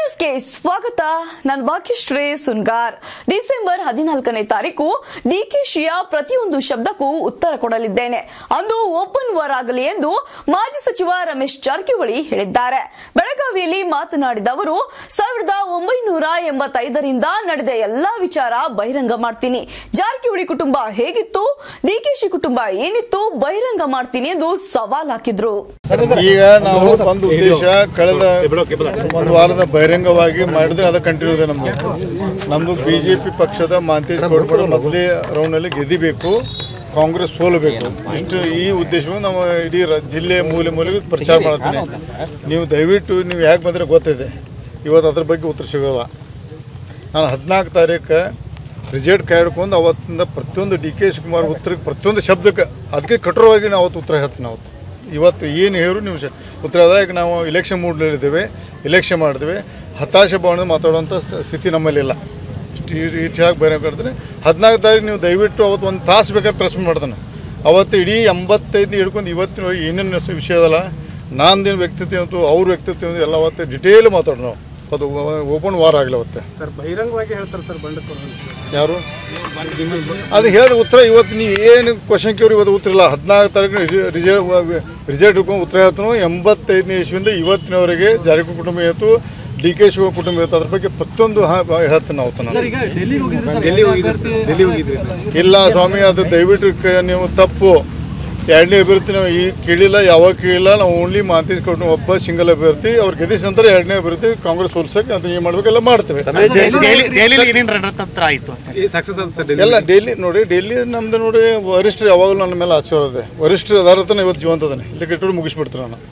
ನ್ಯೂಸ್ಗೆ ಸ್ವಾಗತ ನಾನು ಭಾಗ್ಯಶ್ರೀ ಸುನ್ಗಾರ್ ಡಿಸೆಂಬರ್ ಹದಿನಾಲ್ಕನೇ ತಾರೀಕು ಡಿಕೆಶಿಯ ಪ್ರತಿಯೊಂದು ಶಬ್ದಕ್ಕೂ ಉತ್ತರ ಕೊಡಲಿದ್ದೇನೆ ಅಂದು ಓಪನ್ ವಾರ್ ಆಗಲಿ ಎಂದು ಮಾಜಿ ಸಚಿವ ರಮೇಶ್ ಜಾರಕಿಹೊಳಿ ಹೇಳಿದ್ದಾರೆ ಬೆಳಗಾವಿಯಲ್ಲಿ ಮಾತನಾಡಿದ ಅವರು ಸಾವಿರದ ಒಂಬೈನೂರ ಎಂಬತ್ತೈದರಿಂದ ನಡೆದ ಎಲ್ಲಾ ವಿಚಾರ ಬಹಿರಂಗ ಮಾಡ್ತೀನಿ ಜಾರಕಿಹೊಳಿ ಕುಟುಂಬ ಹೇಗಿತ್ತು ಡಿಕೆಶಿ ಕುಟುಂಬ ಏನಿತ್ತು ಬಹಿರಂಗ ಮಾಡ್ತೀನಿ ಎಂದು ಸವಾಲ್ ಹಾಕಿದ್ರು ಈಗ ನಾವು ಒಂದು ಉದ್ದೇಶ ಕಳೆದ ಒಂದು ವಾರದ ಬಹಿರಂಗವಾಗಿ ಮಾಡಿದ್ರೆ ಅದು ಕಂಟಿನ್ಯೂ ಇದೆ ನಮ್ದು ನಮ್ದು ಬಿಜೆಪಿ ಪಕ್ಷದ ಮಾಂತೇಶ್ ಗೌಡ್ಬಡ ಮೊದಲೇ ರೌಂಡ್ನಲ್ಲಿ ಗೆದಿಬೇಕು ಕಾಂಗ್ರೆಸ್ ಸೋಲಬೇಕು ಇಷ್ಟು ಈ ಉದ್ದೇಶವನ್ನು ನಾವು ಇಡೀ ರ- ಜಿಲ್ಲೆ ಮೂಲೆ ಮೂಲೆಗೆ ಪ್ರಚಾರ ಮಾಡ್ತೀನಿ ನೀವು ದಯವಿಟ್ಟು ನೀವು ಯಾಕೆ ಬಂದರೆ ಗೊತ್ತಿದೆ ಇವತ್ತು ಅದ್ರ ಬಗ್ಗೆ ಉತ್ತರ ಸಿಗೋಲ್ಲ ನಾನು ಹದಿನಾಲ್ಕು ತಾರೀಕು ರಿಸಲ್ಟ್ ಕಾಯ್ಡ್ಕೊಂಡು ಅವತ್ತಿಂದ ಪ್ರತಿಯೊಂದು ಡಿ ಕೆ ಶಿವಕುಮಾರ್ ಉತ್ತರಕ್ಕೆ ಪ್ರತಿಯೊಂದು ಶಬ್ದಕ್ಕೆ ಅದಕ್ಕೆ ಕಠೋರವಾಗಿ ನಾವು ಅವತ್ತು ಉತ್ತರ ಹೇಳ್ತೀನಿ ಅವತ್ತು ಇವತ್ತು ಏನು ಹೇರು ನೀವು ಶ- ಉತ್ತರ ಅದಾಗ ನಾವು ಇಲೆಕ್ಷನ್ ಮೂಡ್ನಲ್ಲಿದ್ದೇವೆ ಇಲೆಕ್ಷನ್ ಮಾಡಿದ್ವಿ ಹತಾಶೆ ಭಾವನೆ ಮಾತಾಡುವಂಥ ಸ- ಸ್ಥಿತಿ ನಮ್ಮಲ್ಲಿಲ್ಲ ಇಷ್ಟು ಇಷ್ಟಾಗಿ ಬೇರೆ ಕಡ್ತೀನಿ ಹದಿನಾಲ್ಕು ತಾರೀಕು ನೀವು ದಯವಿಟ್ಟು ಅವತ್ತು ಒಂದು ತಾಸು ಬೇಕಾದ್ರೆ ಪ್ರೆಸ್ ಮಾಡ್ತಾನೆ ಅವತ್ತು ಇಡೀ ಎಂಬತ್ತೈದು ಹಿಡ್ಕೊಂಡು ಇವತ್ತಿನವರೆಗೆ ಏನೇನು ಸ- ವಿಷಯ ಅದಲ್ಲ ನಾಂದೇನು ವ್ಯಕ್ತಿತ್ವ ಅಂತೂ ಅವ್ರ ವ್ಯಕ್ತಿತ್ವ ಎಲ್ಲ ಅವತ್ತು ಡಿಟೇಲ್ ಮಾತಾಡೋಣ ನಾವು ಅದು ಓಪನ್ ವಾರ ಆಗಲಿ ಅವತ್ತೆ ಸರ್ ಬಹಿರಂಗವಾಗಿ ಹೇಳ್ತಾರೆ ಸರ್ ಬಂಡಕೋರ ಅಂತ ಯಾರು ಅದು ಹೇಳಿದ ಉತ್ತರ ಇವತ್ತು ನೀವು ಏನು ಕ್ವಶನ್ ಕೇಳಿ ಇವತ್ತು ಉತ್ತರ ಇಲ್ಲ ಹದಿನಾಲ್ಕು ತಾರೀಕು ರಿಸಲ್ಟ್ ರಿಸಲ್ಟ್ ಹಿಡ್ಕೊಂಡು ಉತ್ತರ ಹೇಳ್ತಾನು ಎಂಬತ್ತೈದನೇ ಇಸ್ವಿಯಿಂದ ಇವತ್ತಿನವರೆಗೆ ಜಾರಕಿಹೊಳಿ ಕುಟುಂಬ ಇತ್ತು ಡಿ ಕೆ ಶಿವ ಕುಟುಂಬ ಇತ್ತು ಅದ್ರ ಬಗ್ಗೆ ಪ್ರತಿಯೊಂದು ಹಾ- ಹೇಳ್ತೀನಿ ನಾವು ನಾನು ಈಗ ಡೆಲ್ಲಿಗೆ ಹೋಗಿದ್ರಿ ಡೆಲ್ಲಿ ಹೋಗಿದ್ರಿ ಡೆಲ್ಲಿ ಹೋಗಿದ್ರಿ ಇಲ್ಲ ಸ್ವಾಮಿ ಅದು ದಯವಿಟ್ಟು ಕ- ನೀವು ತಪ್ಪು ಎರಡನೇ ಅಭ್ಯರ್ಥಿ ನಾವು ಈ ಕೇಳಿಲ್ಲ ಯಾವಾಗ ಕೇಳಿಲ್ಲ ನಾವು ಓನ್ಲಿ ಮಾಂತೇಶ್ ಕೊಟ್ಟು ಒಬ್ಬ ಸಿಂಗಲ್ ಅಭ್ಯರ್ಥಿ ಅವ್ರು ಗೆದ್ದಿದ ನಂತರ ಎರಡನೇ ಅಭ್ಯರ್ಥಿ ಕಾಂಗ್ರೆಸ್ ಸೋಲ್ಸಕ್ಕೆ ಅದು ಏನು ಮಾಡ್ಬೇಕೆಲ್ಲ ಮಾಡ್ತೇವೆ ದೆಹಲಿ ಏನೇನು ರಣತಂತ್ರ ಆಯ್ತು ಅಂತ ಸಕ್ಸಸ್ ಆದ ಸರ್ ಡೆಲ್ಲಿ ಎಲ್ಲ ಡೈಲಿ ನೋಡಿ ಡೈಲಿ ನಮ್ದು ನೋಡಿ ವರಿಷ್ಠರು ಯಾವಾಗಲೂ ನನ್ನ ಮೇಲೆ ಆಶೀರ್ವಾದ ಇದೆ ವರಿಷ್ಠರು ಅದಾರ ತನ ಇವತ್ತು ಜೀವಂತ ಅದಾನೆ ಇದಕ್ಕೆ ಇಟ್ಟು ಮುಗಿಸ್ಬಿಡ್ತೀನಿ ನಾನು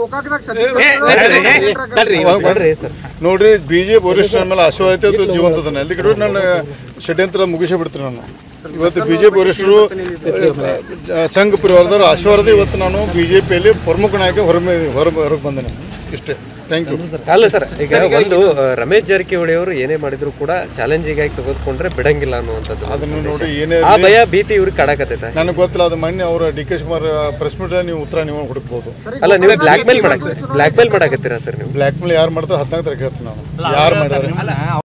ನೋಡ್ರಿ ಬಿಜೆಪಿ ವರಿಷ್ಠರ ಮೇಲೆ ಆಶೀರ್ವಾದ ಐತೆ ಅದು ಜೀವಂತ ಅದಾನೆ ಅದಕ್ಕೆ ಇಟ್ಟು ನಾನು ಷಡ್ಯಂತ್ರ ಮುಗಿಸೇ ಬಿಡ್ತೀನಿ ನಾನು ಇವತ್ತು ಬಿಜೆಪಿ ವರಿಷ್ಠರು ಆ, ಸಂಘ ಪರಿವಾರದವರು ಆಶೀರ್ವಾದ ಇವತ್ತು ನಾನು ಬಿಜೆಪಿಯಲ್ಲಿ ಪ್ರಮುಖ ನಾಯಕ ಹೊರ ಹೊರ ಹೊರಗೆ ಬಂದೇನೆ ಇಷ್ಟೇ ಥ್ಯಾಂಕ್ ಯು ಅಲ್ಲ ಸರ್ ಈಗ ಒಂದು ಆ, ರಮೇಶ್ ಜಾರಕಿಹೊಳಿ ಅವರು ಏನೇ ಮಾಡಿದ್ರು ಕೂಡ ಚಾಲೆಂಜಿಂಗ್ ಆಗಿ ತೆಗೆದುಕೊಂಡ್ರೆ ಬಿಡಂಗಿಲ್ಲ ಅನ್ನುವಂಥದ್ದು ಒಂದು ಅದನ್ನು ಸಂದೇಶ. ನೋಡಿ ಏನೇ ಆ ಭಯ ಭೀತಿ ಇವ್ರಿಗೆ ಕಾಡಕತ್ತೈತೆ ನನಗೆ ಗೊತ್ತಿಲ್ಲ ಅದು ಮೊನ್ನೆ ಅವರ D K Shivakumar press meet ನೀವು ಉತ್ತರ ನೀವು ಹುಡುಕ್ಬೋದು ಅಲ್ಲ ನೀವು ಬ್ಲಾಕ್ ಮೇಲ್ ಮಾಡಕ್ ಬ್ಲಾಕ್ ಮೇಲ್ ಮಾಡಕತ್ತೀರಾ ಸರ್ ನೀವು ಬ್ಲ್ಯಾಕ್ ಮೇಲ್ ಯಾರು ಮಾಡ್ತಾರೆ ಹದಿನಾಲ್ಕು ತಾರೀಕು ಹೇಳ್ತೀನಿ ನಾನು ಯಾರು ಮಾಡ್ಯಾರ